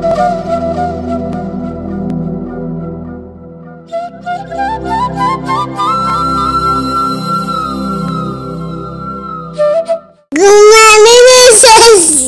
Gumaminations.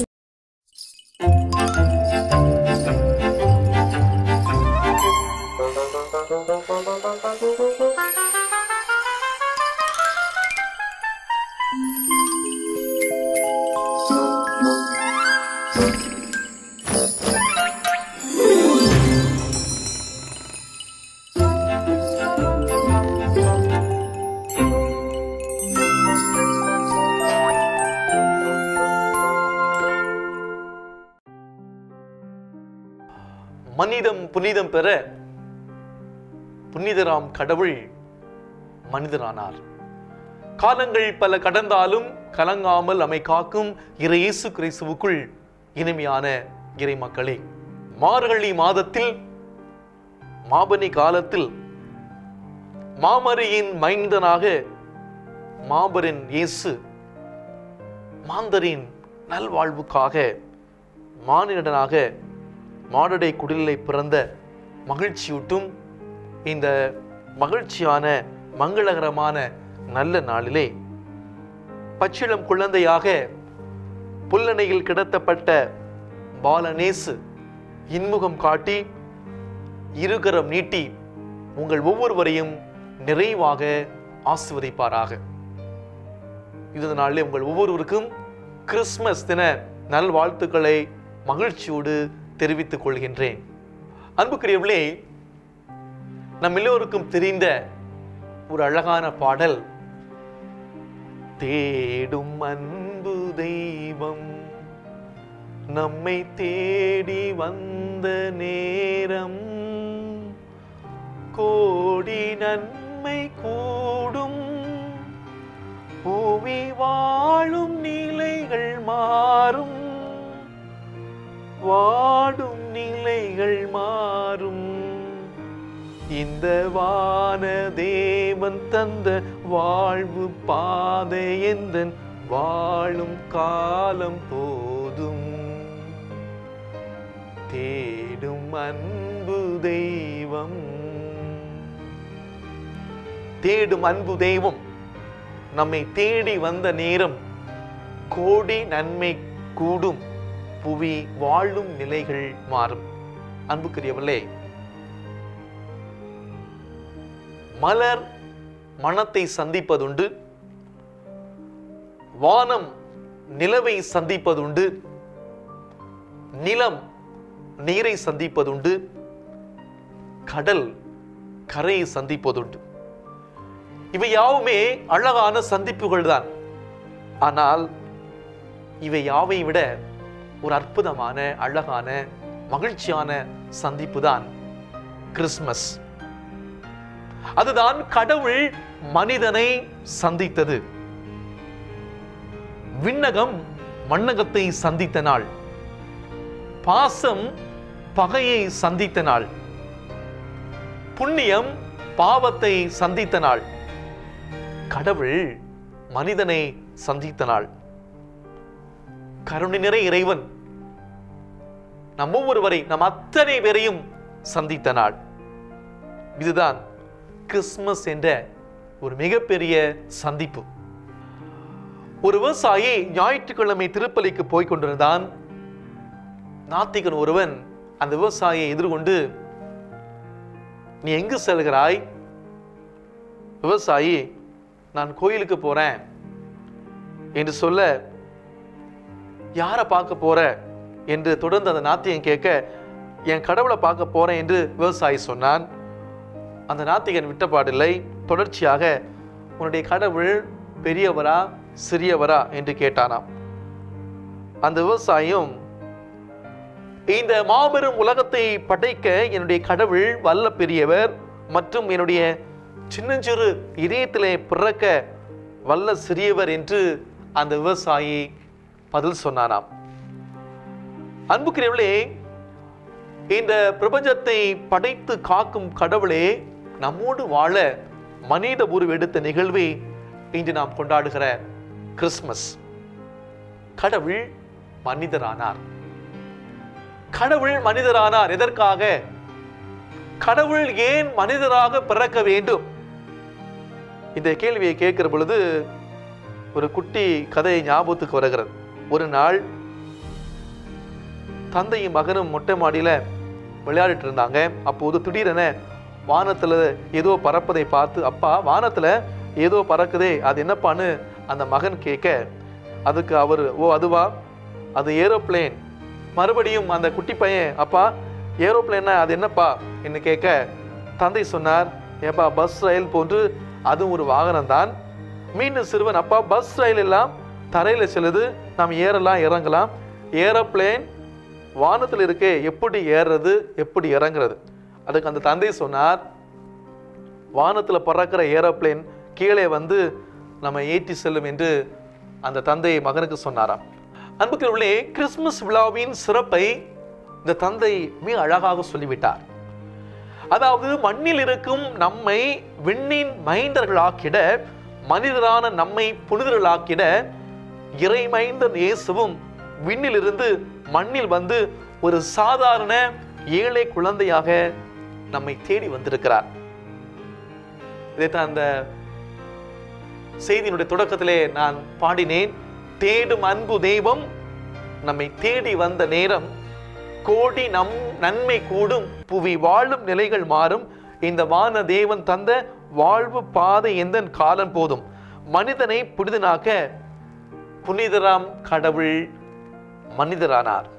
மனிதம் புனிதம் பெற புனிதராம் கடவுள் மனிதரானார் காலங்கள் பல கடந்தாலும் கலங்காமல் அமை காக்கும் இறை இயேசு கிறிஸ்துவுக்குள் இனிமையான இறை மக்களே மார்கழி மாதத்தில் மாபனி காலத்தில் மாமரியின் மைந்தனாக மாபரின் இயேசு மாந்தரின் நல்வாழ்வுக்காக மானிடனாக மாடடை குடிலை பிறந்த மகிழ்ச்சியூட்டும் இந்த மகிழ்ச்சியான மங்களகரமான நல்ல நாளிலே பச்சிளம் குழந்தையாக புல்லணையில் கிடத்தப்பட்ட பாலநேசு இன்முகம் காட்டி இருகரம் நீட்டி உங்கள் ஒவ்வொருவரையும் நிறைவாக ஆசிர்வதிப்பாராக இந்த நாளிலே உங்கள் ஒவ்வொருவருக்கும் கிறிஸ்மஸ் தின நல்வாழ்த்துக்களை மகிழ்ச்சியோடு தெரிவித்துக் கொள்கின்றேன் அன்புக்குரியவர்களே நம் எல்லோருக்கும் தெரிந்த ஒரு அழகான பாடல் தேடும் அன்பு தெய்வம் நம்மை தேடி வந்த நேரம் கோடி நன்மை கூடும் பூவி வாழும் நிலைகள் மாறும் வாடும் நிலைகள் மாறும் இந்த வான தேவன் தந்த வாழ்வு பாதை எந்தன் வாழும் காலம் போதும் தேடும் அன்பு தெய்வம் தேடும் அன்பு தெய்வம் நம்மை தேடி வந்த நேரம் கோடி நன்மை கூடும் புவி வாழும் நிலைகள் மாறும் அன்புக்குரியவர்களே மலர் மனத்தை சந்திப்பதுண்டு வானம் நிலவை சந்திப்பதுண்டு நிலம் நீரை சந்திப்பதுண்டு கடல் கரையை சந்திப்பதுண்டு இவை யாவுமே அழகான சந்திப்புகள் தான் ஆனால் இவை யாவை விட ஒரு அற்புதமான அழகான மகிழ்ச்சியான சந்திப்பு தான் கிறிஸ்மஸ் அதுதான் கடவுள் மனிதனை சந்தித்தது விண்ணகம் மண்ணகத்தை சந்தித்த நாள் பாசம் பகையை சந்தித்த நாள் புண்ணியம் பாவத்தை சந்தித்த நாள் கடவுள் மனிதனை சந்தித்த நாள் கருணை நிறை இறைவன் நம் ஒவ்வொருவரை நம் அத்தனை பேரையும் சந்தித்த நாள் இதுதான் கிறிஸ்மஸ் என்ற ஒரு மிகப்பெரிய சந்திப்பு ஒரு விவசாயி ஞாயிற்றுக்கிழமை திருப்பலிக்கு போய் கொண்டிருந்தான் நாத்திகன் ஒருவன் அந்த விவசாயியை எதிர்கொண்டு நீ எங்கு செல்கிறாய் விவசாயி நான் கோயிலுக்கு போறேன் என்று சொல்ல யாரை பார்க்க போற என்று தொடர்ந்து அந்த நாத்திகன் கேட்க என் கடவுளை பார்க்க போறேன் என்று விவசாயி சொன்னான் அந்த நாத்திகன் விட்டப்பாடில்லை தொடர்ச்சியாக உன்னுடைய கடவுள் பெரியவரா சிறியவரா என்று கேட்டானாம் அந்த விவசாயியும் இந்த மாபெரும் உலகத்தை படைக்க என்னுடைய கடவுள் வல்ல பெரியவர் மற்றும் என்னுடைய சின்னஞ்சிறு இதயத்திலே பிறக்க வல்ல சிறியவர் என்று அந்த விவசாயி பதில் சொன்னானாம் அன்புக்குரியவர்களே இந்த பிரபஞ்சத்தை படைத்து காக்கும் கடவுளே நம்மோடு வாழ மனித உருவெடுத்த நிகழ்வை இன்று நாம் கொண்டாடுகிற கிறிஸ்மஸ் கடவுள் மனிதரானார் கடவுள் மனிதரானார் எதற்காக கடவுள் ஏன் மனிதராக பிறக்க வேண்டும் இந்த கேள்வியை கேட்கிற பொழுது ஒரு குட்டி கதை ஞாபகத்துக்கு வருகிறது ஒரு நாள் தந்தையும் மகனும் மொட்டை மாடியில விளையாடிட்டு இருந்தாங்க அப்போது திடீரென வானத்துல ஏதோ பறப்பதை பார்த்து அப்பா வானத்துல ஏதோ பறக்குதே அது என்னப்பான்னு அந்த மகன் கேட்க அதுக்கு அவர் ஓ அதுவா அது ஏரோப்ளேன் மறுபடியும் அந்த குட்டி பையன் அப்பா ஏரோப்ளேன்னா அது என்னப்பா என்று கேட்க தந்தை சொன்னார் ஏப்பா பஸ் ரயில் போன்று அதுவும் ஒரு வாகனம் தான் மீண்டும் சிறுவன் அப்பா பஸ் ரயில் எல்லாம் தரையில செல்லுது நாம் ஏறலாம் இறங்கலாம் ஏரோப்ளேன் வானத்தில் இருக்கே எப்படி ஏறுறது எப்படி இறங்குறது அதுக்கு அந்த தந்தை சொன்னார் வானத்தில் பறக்கிற ஏரோப்ளேன் கீழே வந்து நம்ம ஏற்றி செல்லும் என்று அந்த தந்தை மகனுக்கு சொன்னாராம் அன்புக்குள்ளே கிறிஸ்துமஸ் விழாவின் சிறப்பை இந்த தந்தை மிக அழகாக சொல்லிவிட்டார் அதாவது மண்ணில் இருக்கும் நம்மை விண்ணின் மைந்தர்களாக்கிட மனிதரான நம்மை புனிதர்களாக்கிட இறைமைந்தன் இயேசுவும் விண்ணிலிருந்து மண்ணில் வந்து ஒரு சாதாரண ஏழை குழந்தையாக நம்மை தேடி வந்திருக்கிறார் இதைத்தான் அந்த செய்தியினுடைய தொடக்கத்திலே நான் பாடினேன் தேடும் அன்பு தெய்வம் நம்மை தேடி வந்த நேரம் கோடி நம் நன்மை கூடும் புவி வாழும் நிலைகள் மாறும் இந்த வான தேவன் தந்த வாழ்வு பாதை எந்த காலம் போதும் மனிதனை புனிதனாக்க புனிதராம் கடவுள் மனிதரானார்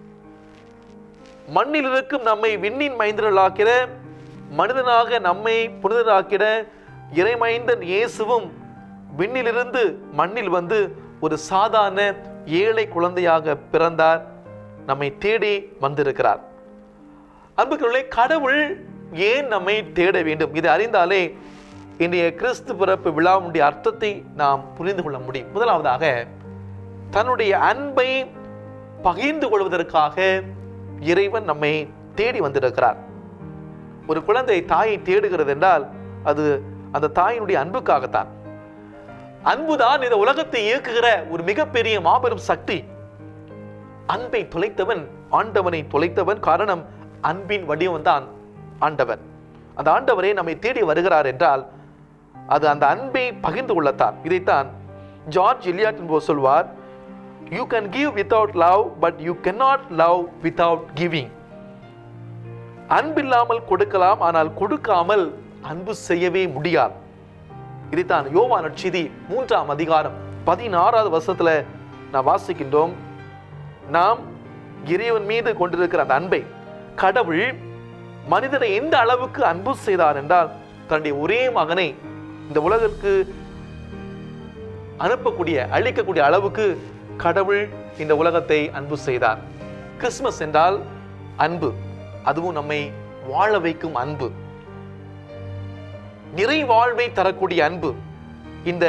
மண்ணில் இருக்கும் நம்மை விண்ணின் மைந்தர்களாக்கிற மனிதனாக நம்மை புனிதராக்கிட இறைமைந்தன் இயேசுவும் விண்ணிலிருந்து மண்ணில் வந்து ஒரு சாதாரண ஏழை குழந்தையாக பிறந்தார் நம்மை தேடி வந்திருக்கிறார் அன்புக்குள்ளே கடவுள் ஏன் நம்மை தேட வேண்டும் இதை அறிந்தாலே இன்றைய கிறிஸ்து பிறப்பு விழாவுடைய அர்த்தத்தை நாம் புரிந்து கொள்ள முடியும் முதலாவதாக தன்னுடைய அன்பை பகிர்ந்து கொள்வதற்காக இறைவன் நம்மை தேடி வந்திருக்கிறார் ஒரு குழந்தை தாயை தேடுகிறது என்றால் அது அந்த தாயினுடைய அன்புக்காகத்தான் அன்புதான் இந்த உலகத்தை இயக்குகிற ஒரு மிகப்பெரிய மாபெரும் சக்தி அன்பை தொலைத்தவன் ஆண்டவனை தொலைத்தவன் காரணம் அன்பின் வடிவம் தான் ஆண்டவன் அந்த ஆண்டவரே நம்மை தேடி வருகிறார் என்றால் அது அந்த அன்பை பகிர்ந்து கொள்ளத்தான் இதைத்தான் ஜார்ஜ் இலியாட் என்பவர் சொல்வார் you can give without love but you cannot love without giving அன்பில்லாமல் கொடுக்கலாம் ஆனால் கொடுக்காமல் அன்பு செய்யவே முடியாது இதைத்தான் யோவான் நற்செய்தி மூன்றாம் அதிகாரம் பதினாறாவது வருஷத்துல நான் வாசிக்கின்றோம் நாம் இறைவன் மீது கொண்டிருக்கிற அந்த அன்பை கடவுள் மனிதனை எந்த அளவுக்கு அன்பு செய்தார் என்றால் தன்னுடைய ஒரே மகனை இந்த உலகிற்கு அனுப்பக்கூடிய அழிக்கக்கூடிய அளவுக்கு கடவுள் இந்த உலகத்தை அன்பு செய்தார் கிறிஸ்மஸ் என்றால் அன்பு அதுவும் நம்மை வாழ வைக்கும் அன்பு நிறை வாழ்வை தரக்கூடிய அன்பு இந்த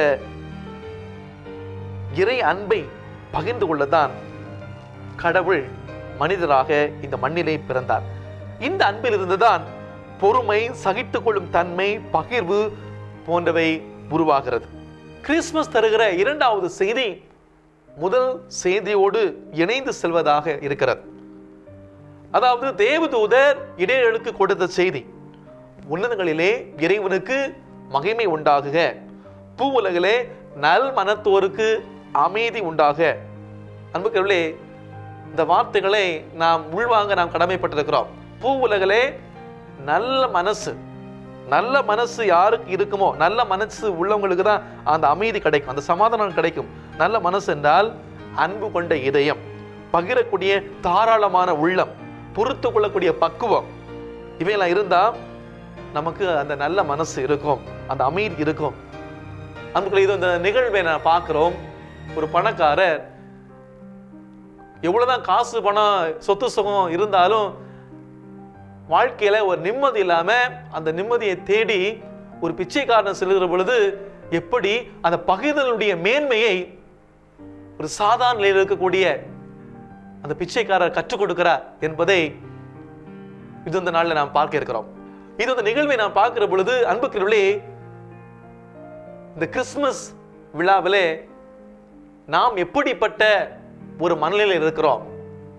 இறை அன்பை பகிர்ந்து கொள்ளத்தான் கடவுள் மனிதராக இந்த மண்ணிலே பிறந்தார் இந்த அன்பில் இருந்துதான் பொறுமை சகித்துக் கொள்ளும் தன்மை பகிர்வு போன்றவை உருவாகிறது கிறிஸ்துமஸ் தருகிற இரண்டாவது செய்தி முதல் செய்தியோடு இணைந்து செல்வதாக இருக்கிறது அதாவது தேவதூதர் இடையழுக்கு கொடுத்த செய்தி உன்னதங்களிலே இறைவனுக்கு மகிமை உண்டாகுக பூவுலகிலே நல் மனத்தோருக்கு அமைதி உண்டாக அன்புக்கர்களே இந்த வார்த்தைகளை நாம் உள்வாங்க நாம் கடமைப்பட்டிருக்கிறோம் பூ உலகிலே நல்ல மனசு நல்ல மனசு யாருக்கு இருக்குமோ நல்ல மனசு உள்ளவங்களுக்கு தான் அந்த அமைதி கிடைக்கும் அந்த சமாதானம் கிடைக்கும் நல்ல மனசு என்றால் அன்பு கொண்ட இதயம் பகிரக்கூடிய தாராளமான உள்ளம் பொறுத்து கொள்ளக்கூடிய பக்குவம் இவையெல்லாம் இருந்தா நமக்கு அந்த நல்ல மனசு இருக்கும் அந்த அமைதி இருக்கும் அன்புக்குள்ள இது இந்த நிகழ்வை நான் பார்க்கிறோம் ஒரு பணக்காரர் எவ்வளவுதான் காசு பணம் சொத்து சுகம் இருந்தாலும் வாழ்க்கையில ஒரு நிம்மதி இல்லாம அந்த நிம்மதியை தேடி ஒரு பிச்சைக்காரன் செல்கிற பொழுது எப்படி அந்த பகிர்தலுடைய மேன்மையை ஒரு சாதாரண நிலையில் இருக்கக்கூடிய அந்த பிச்சைக்காரர் கற்றுக் கொடுக்கிறார் என்பதை இது இந்த நாளில் நாம் பார்க்க இருக்கிறோம் இது இந்த நிகழ்வை நாம் பார்க்கிற பொழுது அன்புக்குள்ளே இந்த கிறிஸ்துமஸ் விழாவிலே நாம் எப்படிப்பட்ட ஒரு மனநிலையில் இருக்கிறோம்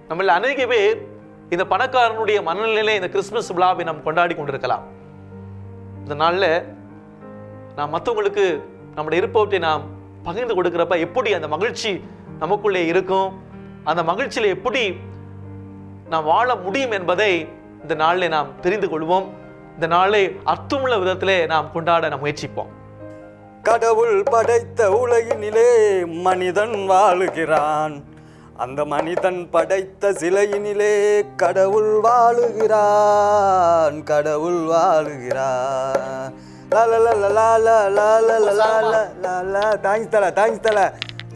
நம்மள அநேக பேர் இந்த பணக்காரனுடைய மனநிலையில இந்த கிறிஸ்துமஸ் விழாவை நாம் கொண்டாடி கொண்டிருக்கலாம் இந்த நாள்ல நாம் மற்றவங்களுக்கு நம்முடைய இருப்பவற்றை நாம் பகிர்ந்து கொடுக்கிறப்ப எப்படி அந்த மகிழ்ச்சி நமக்குள்ளே இருக்கும் அந்த மகிழ்ச்சியில எப்படி நாம் வாழ முடியும் என்பதை இந்த நாளிலே நாம் தெரிந்து கொள்வோம் இந்த நாளை அர்த்தமுள்ள விதத்திலே நாம் கொண்டாட நாம் முயற்சிப்போம் கடவுள் படைத்த உலகினிலே மனிதன் வாழுகிறான் அந்த மனிதன் படைத்த சிலையினிலே கடவுள் வாழுகிறான் கடவுள் வாழுகிறான் லா லா லா லா லா லா லா லா லா லா லா லா லா தேங்க்ஸ் தல தேங்க்ஸ் தல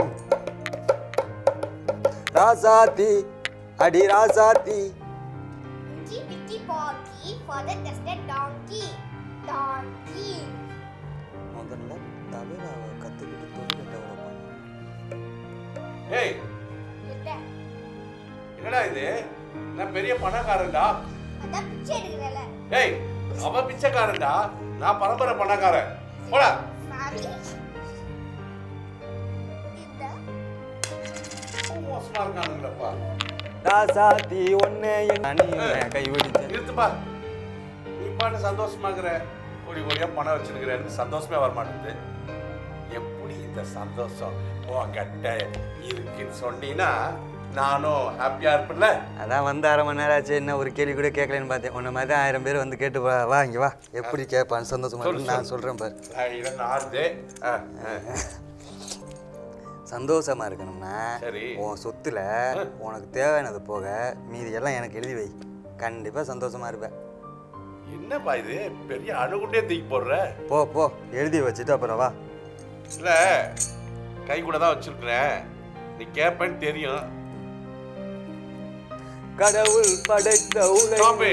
ராசாத்தி அடி ராசாத்தி Inky Pinky Porky further tested Donkey. Donkey. முதல்ல தவிராவை கற்றுக்கிட்டு தொழில் டெவலப் பண்ணு ஏய் என்ன? என்னடா இது நான் பெரிய பணக்காரன்டா அதான் பிச்சை எடுக்கிறல ஏய் அவன் பிச்சைக்காரன்டா நான் பரம்பரை பணக்காரன் போடா சாரி இந்த மோசமா இருக்கானுங்களப்பா ராசாத்தி ஒன்னே என் கை வெடிச்சேன் நிறுத்துப்பா நீ பாட்டு சந்தோஷமா இருக்கிற கோடி கோடியா பணம் வச்சிருக்கிற எனக்கு சந்தோஷமே வர மாட்டேங்குது எப்படி இந்த சந்தோஷம் உன்கிட்ட இருக்குன்னு சொன்னீங்கன்னா நானும் ஹாப்பியா இருப்பேன்ல அதான் வந்து அரை மணி நேரம் ஆச்சு என்ன ஒரு கேள்வி கூட கேட்கலன்னு பார்த்தேன் உன்ன மாதிரி தான் ஆயிரம் பேர் வந்து கேட்டு வா வா இங்கே வா எப்படி கேட்பான்னு சந்தோஷமா சொல்லு, இருக்குன்னு நான் சொல்லு. சொல்கிறேன் பாரு இடம் ஆறுது ஆ, ஆ. சந்தோஷமா இருக்கணும்னா சரி. உன் சொத்துல உனக்கு தேவையானது போக மீதி எல்லாம் எனக்கு எழுதி வை கண்டிப்பா சந்தோஷமா இருப்பேன் என்னப்பா இது பெரிய அணுகுண்டே தூக்கி போடுற போ போ எழுதி வச்சுட்டு அப்புறம் வா இல்ல கை கூட தான் வச்சிருக்கிறேன் நீ கேட்பேன்னு தெரியும் கடவுள் படைத்த உலகிலே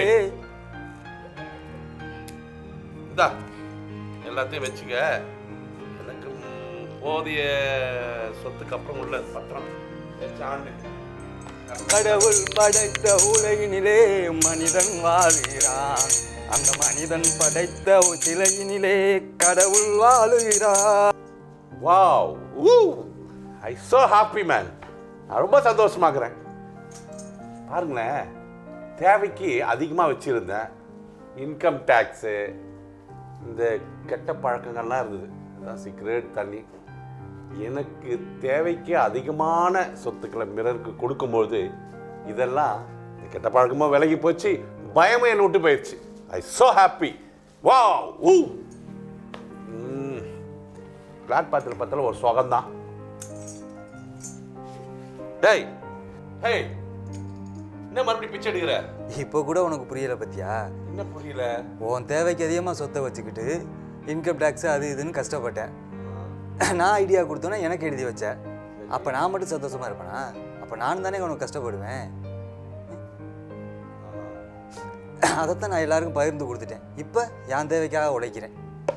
இந்தா எல்லாத்தையும் வச்சுக்க எனக்கு ம், போதிய சொத்துக்கு அப்புறம் உள்ள பத்திரம் வச்சு ஆண்டு கடவுள் படைத்த உலகினிலே மனிதன் வாழ்கிறான் அந்த மனிதன் படைத்த சிலையினிலே கடவுள் வாழுகிறான் wow ooh I so happy man நான் ரொம்ப சந்தோஷமாக்குறேன் பாருங்களேன் தேவைக்கு அதிகமாக வச்சுருந்தேன் இன்கம் டேக்ஸு இந்த கெட்ட பழக்கங்கள்லாம் இருந்தது அதான் சிகரெட் தண்ணி எனக்கு தேவைக்கு அதிகமான சொத்துக்களை மிரருக்கு கொடுக்கும்பொழுது இதெல்லாம் இந்த கெட்ட பழக்கமாக விலகி போச்சு பயமும் என்னை விட்டு போயிடுச்சு I so happy wow ooh hmm flat பாத்திரம் பார்த்தாலும் ஒரு சுகம்தான் டேய் ஹேய் என்ன மறுபடியும் பிச்சை எடுக்கிற இப்போ கூட உனக்கு புரியல பத்தியா என்ன புரியல உன் தேவைக்கு அதிகமாக சொத்தை வச்சுக்கிட்டு இன்கம் டேக்ஸ் அது இதுன்னு கஷ்டப்பட்டேன் நான் ஐடியா கொடுத்தோன்னே எனக்கு எழுதி வச்சேன் அப்போ நான் மட்டும் சந்தோஷமா இருப்பேனா அப்போ நான் தானே உனக்கு கஷ்டப்படுவேன் அதைத்தான் நான் எல்லாருக்கும் பகிர்ந்து கொடுத்துட்டேன் இப்போ என் தேவைக்காக உழைக்கிறேன்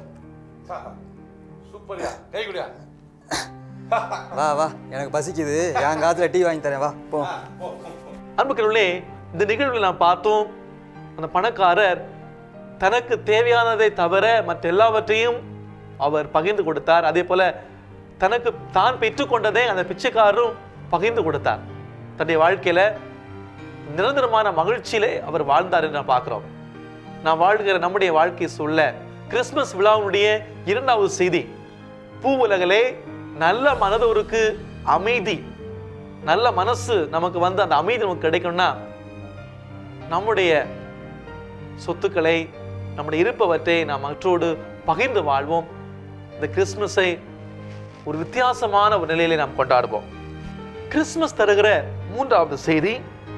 சூப்பர்யா கை குடியா வா வா எனக்கு பசிக்குது என் காத்துல டீ வாங்கி தரேன் வா போ அன்புக்குள்ளே இந்த நிகழ்வில் நாம் பார்த்தோம் அந்த பணக்காரர் தனக்கு தேவையானதை தவிர மற்ற எல்லாவற்றையும் அவர் பகிர்ந்து கொடுத்தார் அதே போல தனக்கு தான் பெற்றுக்கொண்டதை அந்த பிச்சைக்காரரும் பகிர்ந்து கொடுத்தார் தன்னுடைய வாழ்க்கையில நிரந்தரமான மகிழ்ச்சியிலே அவர் வாழ்ந்தார் என்று நாம் பார்க்கிறோம் நாம் வாழ்கிற நம்முடைய வாழ்க்கை சூழல கிறிஸ்துமஸ் விழாவினுடைய இரண்டாவது செய்தி பூ உலகிலே நல்ல மனதோருக்கு அமைதி நல்ல மனசு நமக்கு வந்து அந்த அமைதி நமக்கு கிடைக்கணும்னா நம்முடைய சொத்துக்களை நம்முடைய இருப்பவற்றை நாம் மற்றோடு பகிர்ந்து வாழ்வோம் இந்த கிறிஸ்துமஸை ஒரு வித்தியாசமான ஒரு நிலையிலே நாம் கொண்டாடுவோம் கிறிஸ்துமஸ் தருகிற மூன்றாவது செய்தி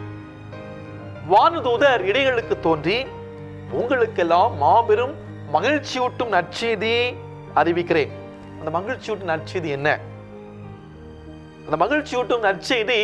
வானதூதர் இடைகளுக்கு தோன்றி உங்களுக்கெல்லாம் மாபெரும் மகிழ்ச்சியூட்டும் நற்செய்தி அறிவிக்கிறேன் அந்த மகிழ்ச்சியூட்டும் நற்செய்தி என்ன அந்த மகிழ்ச்சியூட்டும் நற்செய்தி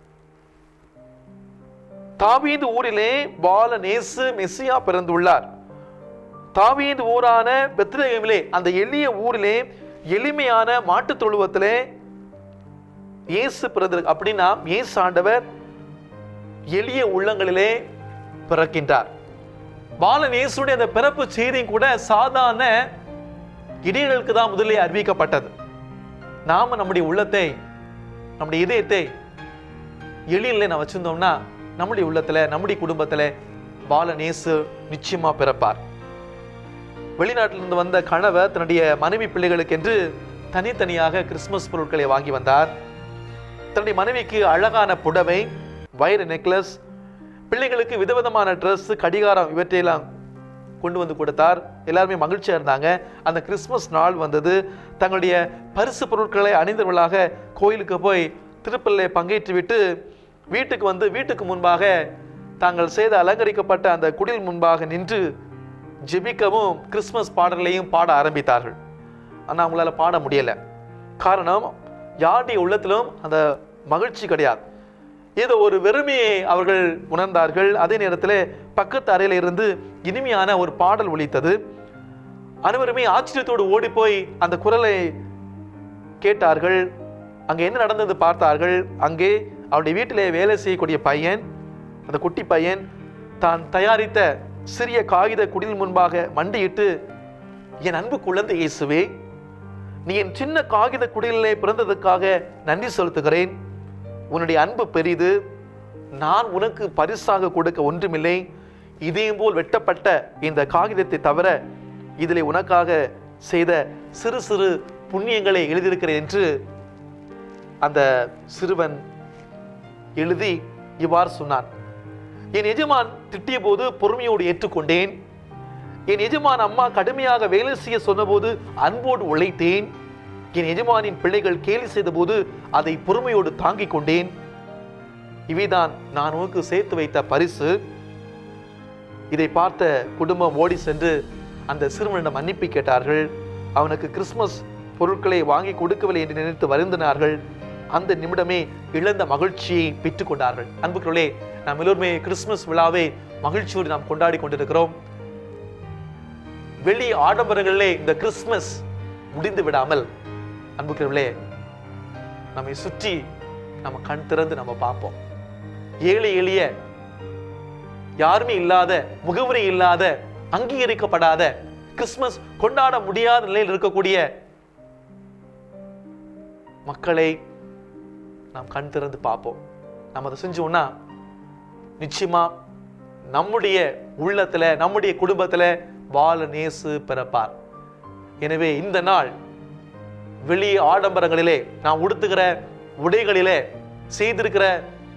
தாவீது ஊரிலே பாலநேசு மெஸ்ஸியா பிறந்துள்ளார் தாவீது ஊரான பெத்லகேமிலே அந்த எளிய ஊரிலே எளிமையான மாட்டுத் தொழுவத்திலே இயேசு பிறந்த அப்படின்னா இயேசு ஆண்டவர் எளிய உள்ளங்களிலே பிறக்கின்றார் பாலன் இயேசுடைய அந்த பிறப்பு செய்தியும் கூட சாதாரண இடையர்களுக்கு தான் முதலில் அறிவிக்கப்பட்டது நாம நம்முடைய உள்ளத்தை நம்முடைய இதயத்தை எளியில் நான் வச்சிருந்தோம்னா நம்முடைய உள்ளத்துல நம்முடைய குடும்பத்துல பால நேசு நிச்சயமா பிறப்பார் வெளிநாட்டிலிருந்து வந்த கணவர் தன்னுடைய மனைவி பிள்ளைகளுக்கு என்று தனித்தனியாக கிறிஸ்மஸ் பொருட்களை வாங்கி வந்தார் தன்னுடைய மனைவிக்கு அழகான புடவை வைர நெக்லஸ் பிள்ளைகளுக்கு விதவிதமான ட்ரெஸ் கடிகாரம் இவற்றையெல்லாம் கொண்டு வந்து கொடுத்தார் எல்லாருமே மகிழ்ச்சியா இருந்தாங்க அந்த கிறிஸ்மஸ் நாள் வந்தது தங்களுடைய பரிசு பொருட்களை அணிந்தவர்களாக கோயிலுக்கு போய் திருப்பலிலே பங்கேற்று விட்டு வீட்டுக்கு வந்து வீட்டுக்கு முன்பாக தாங்கள் செய்த அலங்கரிக்கப்பட்ட அந்த குடில் முன்பாக நின்று ஜெபிக்கவும் கிறிஸ்மஸ் பாடல்களையும் பாட ஆரம்பித்தார்கள் ஆனால் அவங்களால பாட முடியல காரணம் யாருடைய உள்ளத்திலும் அந்த மகிழ்ச்சி கிடையாது ஏதோ ஒரு வெறுமையை அவர்கள் உணர்ந்தார்கள் அதே நேரத்தில் பக்கத்து அறையில இருந்து இனிமையான ஒரு பாடல் ஒலித்தது அனைவருமே ஆச்சரியத்தோடு ஓடிப்போய் அந்த குரலை கேட்டார்கள் அங்கே என்ன நடந்தது பார்த்தார்கள் அங்கே அவருடைய வீட்டிலே வேலை செய்யக்கூடிய பையன் அந்த குட்டி பையன் தான் தயாரித்த சிறிய காகித குடில் முன்பாக மண்டியிட்டு என் அன்பு குழந்தை இயேசுவே நீ என் சின்ன காகித குடிலே பிறந்ததுக்காக நன்றி செலுத்துகிறேன் உன்னுடைய அன்பு பெரிது நான் உனக்கு பரிசாக கொடுக்க ஒன்றுமில்லை இதயம் போல் வெட்டப்பட்ட இந்த காகிதத்தை தவிர இதிலே உனக்காக செய்த சிறு சிறு புண்ணியங்களை எழுதியிருக்கிறேன் என்று அந்த சிறுவன் எழுதி இவ்வாறு சொன்னான் என் எஜமான் திட்டிய போது பொறுமையோடு ஏற்றுக்கொண்டேன் என் எஜமான் அம்மா கடுமையாக வேலை செய்ய சொன்னபோது அன்போடு உழைத்தேன் என் எஜமானின் பிள்ளைகள் கேலி செய்தபோது அதை பொறுமையோடு தாங்கிக் கொண்டேன் இவைதான் நான் உனக்கு சேர்த்து வைத்த பரிசு இதை பார்த்த குடும்பம் ஓடி சென்று அந்த சிறுவனிடம் மன்னிப்பு கேட்டார்கள் அவனுக்கு கிறிஸ்மஸ் பொருட்களை வாங்கி கொடுக்கவில்லை என்று நினைத்து வருந்தினார்கள் அந்த நிமிடமே இழந்த மகிழ்ச்சியை பெற்றுக் கொண்டார்கள் அன்புக்குள்ளே நாம் எல்லோருமே கிறிஸ்மஸ் விழாவை மகிழ்ச்சியோடு நாம் கொண்டாடி கொண்டிருக்கிறோம் வெளி ஆடம்பரங்களிலே இந்த கிறிஸ்மஸ் முடிந்து விடாமல் அன்புக்குள்ளே நம்மை சுற்றி நம்ம கண் திறந்து நம்ம பார்ப்போம் ஏழை எளிய யாருமே இல்லாத முகவரி இல்லாத அங்கீகரிக்கப்படாத கிறிஸ்மஸ் கொண்டாட முடியாத நிலையில் இருக்கக்கூடிய மக்களை நாம் கண் திறந்து பார்ப்போம் நம்ம அதை செஞ்சோம்னா நிச்சயமா நம்முடைய உள்ளத்துல நம்முடைய குடும்பத்துல வாழ நேசு பிறப்பார் எனவே இந்த நாள் வெளி ஆடம்பரங்களிலே நாம் உடுத்துகிற உடைகளிலே செய்திருக்கிற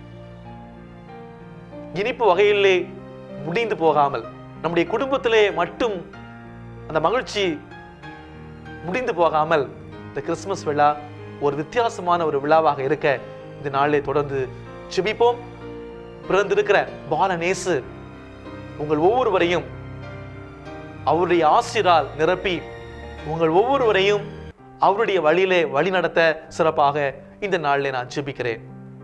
இனிப்பு வகையிலே முடிந்து போகாமல் நம்முடைய குடும்பத்திலே மட்டும் அந்த மகிழ்ச்சி முடிந்து போகாமல் இந்த கிறிஸ்மஸ் விழா ஒரு வித்தியாசமான ஒரு விழாவாக இருக்க இந்த நாளிலே தொடர்ந்து ஜெபிப்போம் பிறந்திருக்கிற பாலநேசு உங்கள் ஒவ்வொருவரையும் அவருடைய ஆசிரால் நிரப்பி உங்கள் ஒவ்வொருவரையும் அவருடைய வழியிலே வழிநடத்த சிறப்பாக இந்த நாளிலே நான் ஜெபிக்கிறேன்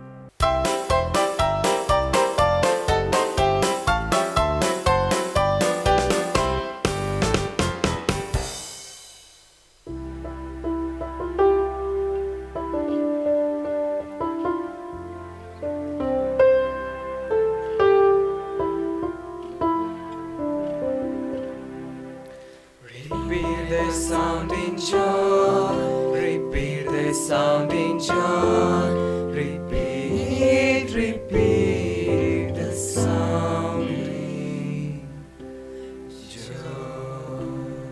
Repeat the sound in joy. Repeat the sound in joy. Repeat, repeat the sound in joy.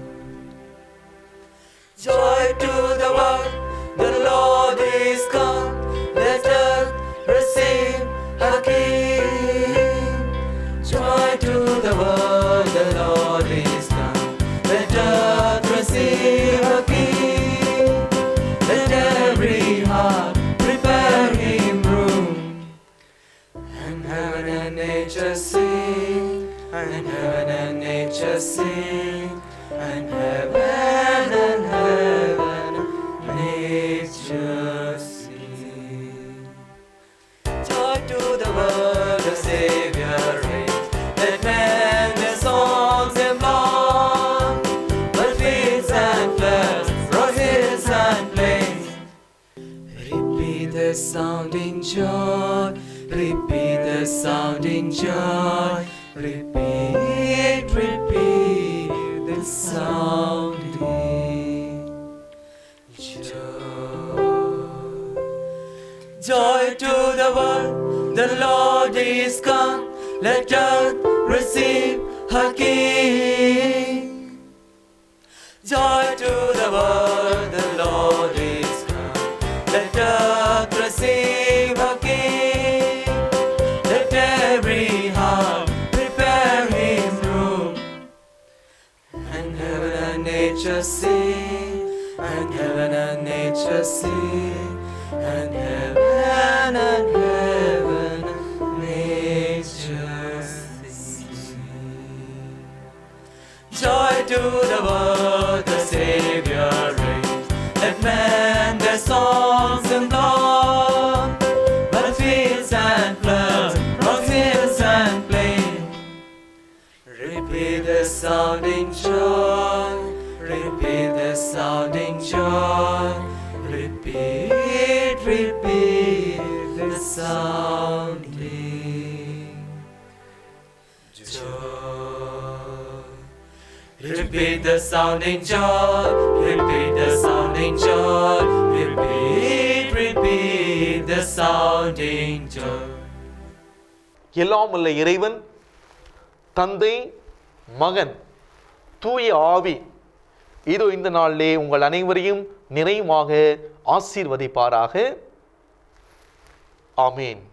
Joy to the world, the Lord is come. Let earth receive her King. Joy to the world, the Lord is come. Let earth receive a King. Let every heart prepare him room. And heaven and nature sing. And heaven and nature sing. And heaven and heaven and nature sing. Joy to the world, the Savior reigns. Let men their songs embalm. But fields and floods, roses and plains. Repeat the sound in joy. Repeat the sound in joy. Repeat, repeat the sound in joy. Joy to the world, the Lord is come. Let earth receive her King. Joy to the world, the Lord is come. Let earth receive her King. Let every heart prepare his room. And heaven and nature sing, and heaven and nature sing, and heaven and heaven and nature sing. Joy to the world, the Savior reigns. Let men their songs and God, but fields and floods, rocks, hills and plains. Repeat the sounding joy, repeat the sounding joy, repeat, repeat the sounding joy. Repeat the sounding joy, repeat the sounding joy, repeat, repeat the sounding joy. எல்லாம் உள்ள இறைவன் தந்தை மகன் தூய ஆவி இதோ இந்த நாளிலே உங்கள் அனைவரையும் நிறைவாக ஆசீர்வதிப்பாராக ஆமேன்